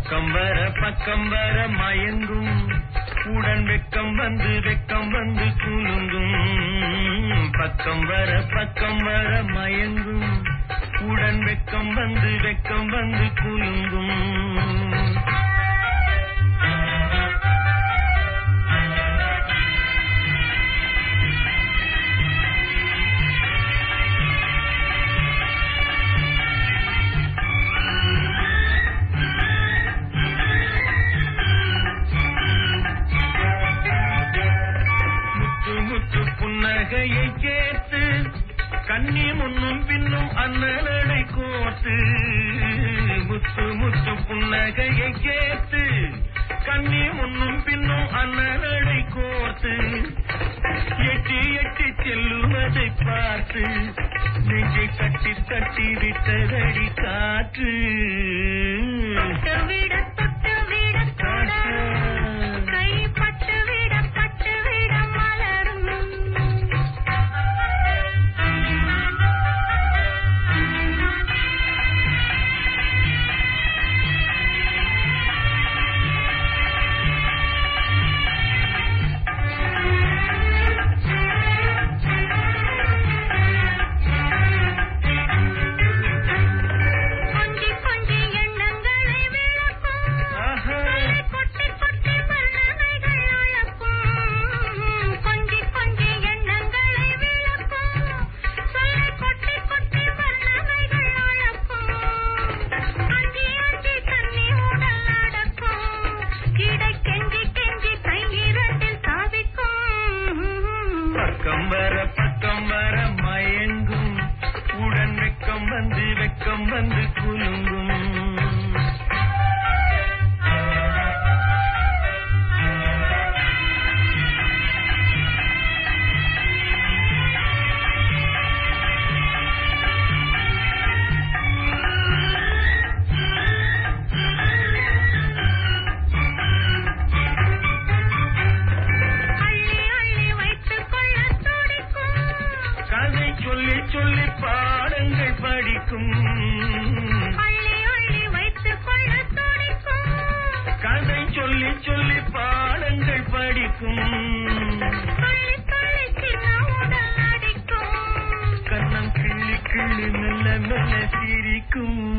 பக்கம் வர பக்கம் வர மயங்கும் உடன் வெக்கம் வந்து வெக்கம் வந்து குலுங்கும் பக்கம் வர பக்கம் வர மயங்கும் உடன் வெக்கம் வந்து வெக்கம் வந்து குலுங்கும் முத்து முத்து புன்னகையை சேர்த்து கண்ணி முன்னும் பின்னும் அண்ணலடை கோர்த்து முத்து முத்து புன்னகையை சேர்த்து கண்ணி முன்னும் பின்னும் அண்ணலடை கோர்த்து எட்டி எட்டி செல்லுவதை பார்த்து நெஞ்சை கட்டி தட்டி விட்டதடி காற்று தொட்டு விட தொட்டு விட தொடரும் கை பட்டு விட பட்டு விட மலரும் கொஞ்சி கொஞ்சி எண்ணங்களை விளக்கும் ஆஹா. கொட்டி கொட்டி வர்ணனைகள் அழக்கும் கொஞ்சி கொஞ்சி எண்ணங்களை விளக்கும் சொல்லி கொட்டி கொட்டி வர்ணனைகள் அழக்கும் அஞ்சி அஞ்சி தண்ணி உடல் அடக்கும் இடை கெஞ்சி கெஞ்சி கையிரண்டில் சாதிக்கும் பக்கம் வர பக்கம் வர மயங்கும் உடன் வெக்கம் வந்து வெக்கம் வந்து குலுங்கும் அள்ளி அள்ளி வைத்துக் கொள்ள துடிக்கும் கதை சொல்லி சொல்லி பாடங்கள் படிக்கும் அள்ளி அள்ளி வைத்துக் கொள்ள துடிக்கும் கதை சொல்லி சொல்லி பாடங்கள் படிக்கும் துள்ளி துள்ளி சின்ன உடல் அடிக்கும் கண்ணம் கிள்ளி கிள்ளி மெல்ல மெல்ல சிரிக்கும்